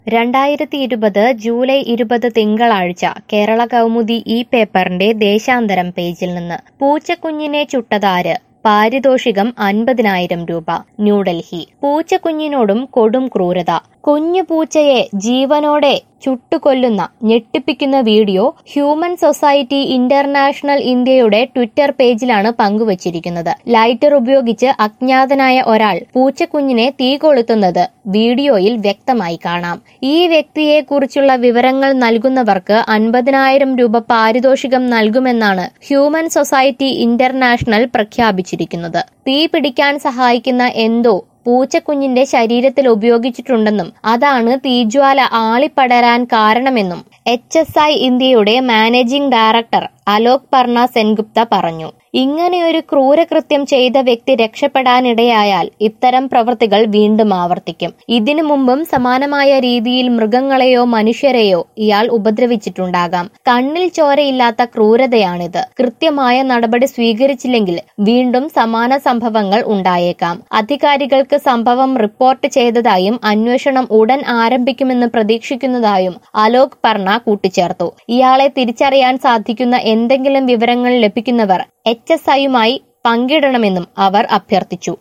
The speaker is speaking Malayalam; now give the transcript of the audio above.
രണ്ടായിരത്തി ഇരുപത് ജൂലൈ ഇരുപത് തിങ്കളാഴ്ച കേരള കൗമുദി ഈ പേപ്പറിന്റെ ദേശാന്തരം പേജിൽ നിന്ന് പൂച്ചക്കുഞ്ഞിനെ ചുട്ടതാര് പാരിതോഷികം അൻപതിനായിരം രൂപ ന്യൂഡൽഹി പൂച്ചക്കുഞ്ഞിനോടും കൊടും ക്രൂരത കുഞ്ഞു പൂച്ചയെ ജീവനോടെ ചുട്ടുകൊല്ലുന്ന ഞെട്ടിപ്പിക്കുന്ന വീഡിയോ ഹ്യൂമൻ സൊസൈറ്റി ഇന്റർനാഷണൽ ഇന്ത്യയുടെ ട്വിറ്റർ പേജിലാണ് പങ്കുവച്ചിരിക്കുന്നത് ലൈറ്റർ ഉപയോഗിച്ച് അജ്ഞാതനായ ഒരാൾ പൂച്ചക്കുഞ്ഞിനെ തീ കൊളുത്തുന്നത് വീഡിയോയിൽ വ്യക്തമായി കാണാം ഈ വ്യക്തിയെക്കുറിച്ചുള്ള വിവരങ്ങൾ നൽകുന്നവർക്ക് അൻപതിനായിരം രൂപ പാരിതോഷികം നൽകുമെന്നാണ് ഹ്യൂമൻ സൊസൈറ്റി ഇന്റർനാഷണൽ പ്രഖ്യാപിച്ചിരിക്കുന്നത് തീ പിടിക്കാൻ സഹായിക്കുന്ന എന്തോ പൂച്ചക്കുഞ്ഞിന്റെ ശരീരത്തിൽ ഉപയോഗിച്ചിട്ടുണ്ടെന്നും അതാണ് തീജ്വാല ആളിപ്പടരാൻ കാരണമെന്നും എച്ച് എസ് ഐ ഇന്ത്യയുടെ മാനേജിംഗ് ഡയറക്ടർ അലോക് പർണ സെൻഗുപ്ത പറഞ്ഞു ഇങ്ങനെയൊരു ക്രൂരകൃത്യം ചെയ്ത വ്യക്തി രക്ഷപ്പെടാനിടയായാൽ ഇത്തരം പ്രവൃത്തികൾ വീണ്ടും ആവർത്തിക്കും ഇതിനു മുമ്പും സമാനമായ രീതിയിൽ മൃഗങ്ങളെയോ മനുഷ്യരെയോ ഇയാൾ ഉപദ്രവിച്ചിട്ടുണ്ടാകാം കണ്ണിൽ ചോരയില്ലാത്ത ക്രൂരതയാണിത് കൃത്യമായ നടപടി സ്വീകരിച്ചില്ലെങ്കിൽ വീണ്ടും സമാന സംഭവങ്ങൾ ഉണ്ടായേക്കാം അധികാരികൾക്ക് സംഭവം റിപ്പോർട്ട് ചെയ്തതായും അന്വേഷണം ഉടൻ ആരംഭിക്കുമെന്ന് പ്രതീക്ഷിക്കുന്നതായും അലോക് പർണ കൂട്ടിച്ചേർത്തു ഇയാളെ തിരിച്ചറിയാൻ സാധിക്കുന്ന എന്തെങ്കിലും വിവരങ്ങൾ ലഭിക്കുന്നവർ എച്ച് എസ് ഐയുമായി പങ്കിടണമെന്നും അവർ അഭ്യർത്ഥിച്ചു